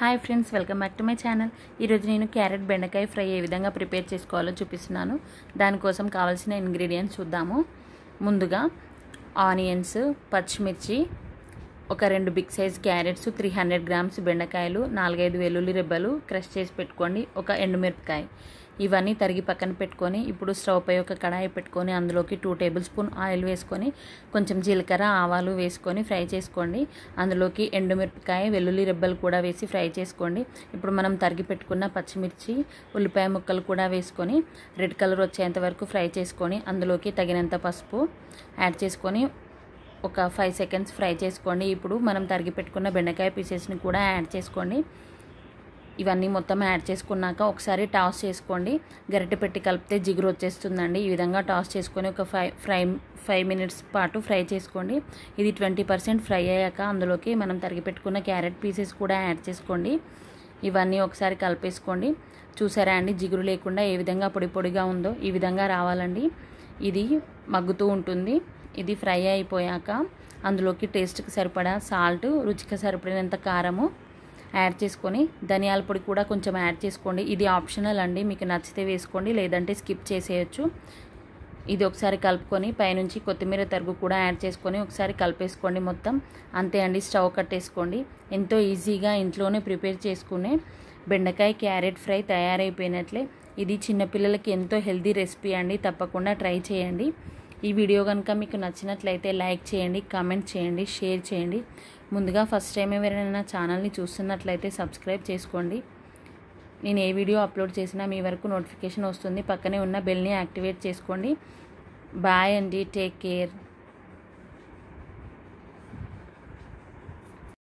hi friends welcome back to my channel ఈరోజు నేను carrot బెండకాయ ఫ్రై ఏ విధంగా ప్రిపేర్ చేసుకోవాలో చూపిస్తున్నాను దానికోసం కావాల్సిన ఇంగ్రీడియంట్స్ చూద్దాము ముందుగా ఆనియన్స్ పచ్చిమిర్చి ఒక రెండు big size carrots three hundred grams బెండకాయలు నాలుగైదు వెల్లుల్లి రెబ్బలు క్రష్ చేసి పెట్టుకోండి ఒక ఎండుమిరపకాయ ఇవన్నీ తరిగి పక్కన పెట్టుకొని ఇప్పుడు స్టవ్ పై ఒక కడాయి పెట్టుకొని అందులోకి టూ టేబుల్ స్పూన్ ఆయిల్ వేసుకొని కొంచెం జీలకర్ర ఆవాలు వేసుకొని ఫ్రై చేసుకోండి అందులోకి ఎండుమిరపకాయ వెల్లుల్లి రెబ్బలు కూడా వేసి ఫ్రై చేసుకోండి ఇప్పుడు మనం తరిగి పెట్టుకున్న పచ్చిమిర్చి ఉల్లిపాయ ముక్కలు కూడా వేసుకొని రెడ్ కలర్ వచ్చేంత వరకు ఫ్రై చేసుకొని అందులోకి తగినంత పసుపు యాడ్ చేసుకొని ఒక ఫైవ్ సెకండ్స్ ఫ్రై చేసుకోండి ఇప్పుడు మనం తరిగి పెట్టుకున్న బెండకాయ పీసెస్ని కూడా యాడ్ చేసుకోండి ఇవన్నీ మొత్తం యాడ్ చేసుకున్నాక ఒకసారి టాస్ చేసుకోండి గరిటె పెట్టి కలిపితే జిగురు వచ్చేస్తుందండి ఈ విధంగా టాస్ చేసుకొని ఒక ఫైవ్ ఫ్రై ఫైవ్ మినిట్స్ పాటు ఫ్రై చేసుకోండి ఇది ట్వంటీ పర్సెంట్ ఫ్రై అయ్యాక అందులోకి మనం తరిగి పెట్టుకున్న క్యారెట్ పీసెస్ కూడా యాడ్ చేసుకోండి ఇవన్నీ ఒకసారి కలిపేసుకోండి చూసారా అండి జిగురు లేకుండా ఏ విధంగా పొడి పొడిగా ఉందో ఈ విధంగా రావాలండి ఇది మగ్గుతూ ఉంటుంది ఇది ఫ్రై అయిపోయాక అందులోకి టేస్ట్కి సరిపడా సాల్ట్ రుచికి సరిపడినంత కారము యాడ్ చేసుకొని ధనియాల పొడి కూడా కొంచెం యాడ్ చేసుకోండి ఇది ఆప్షనల్ అండి మీకు నచ్చితే వేసుకోండి లేదంటే స్కిప్ చేసేయచ్చు ఇది ఒకసారి కలుపుకొని పైనుంచి కొత్తిమీర తరుగు కూడా యాడ్ చేసుకొని ఒకసారి కలిపేసుకోండి మొత్తం అంతే అండి స్టవ్ కట్టేసుకోండి ఎంతో ఈజీగా ఇంట్లోనే ప్రిపేర్ చేసుకునే బెండకాయ క్యారెట్ ఫ్రై తయారైపోయినట్లే ఇది చిన్నపిల్లలకి ఎంతో హెల్తీ రెసిపీ అండి తప్పకుండా ట్రై చేయండి ఈ వీడియో కనుక మీకు నచ్చినట్లయితే లైక్ చేయండి కామెంట్ చేయండి షేర్ చేయండి ముందుగా ఫస్ట్ టైం ఎవరైనా ఛానల్ని చూస్తున్నట్లయితే సబ్స్క్రైబ్ చేసుకోండి నేను ఏ వీడియో అప్లోడ్ చేసినా మీ వరకు నోటిఫికేషన్ వస్తుంది పక్కనే ఉన్న బెల్ని యాక్టివేట్ చేసుకోండి బాయ్ అండి టేక్ కేర్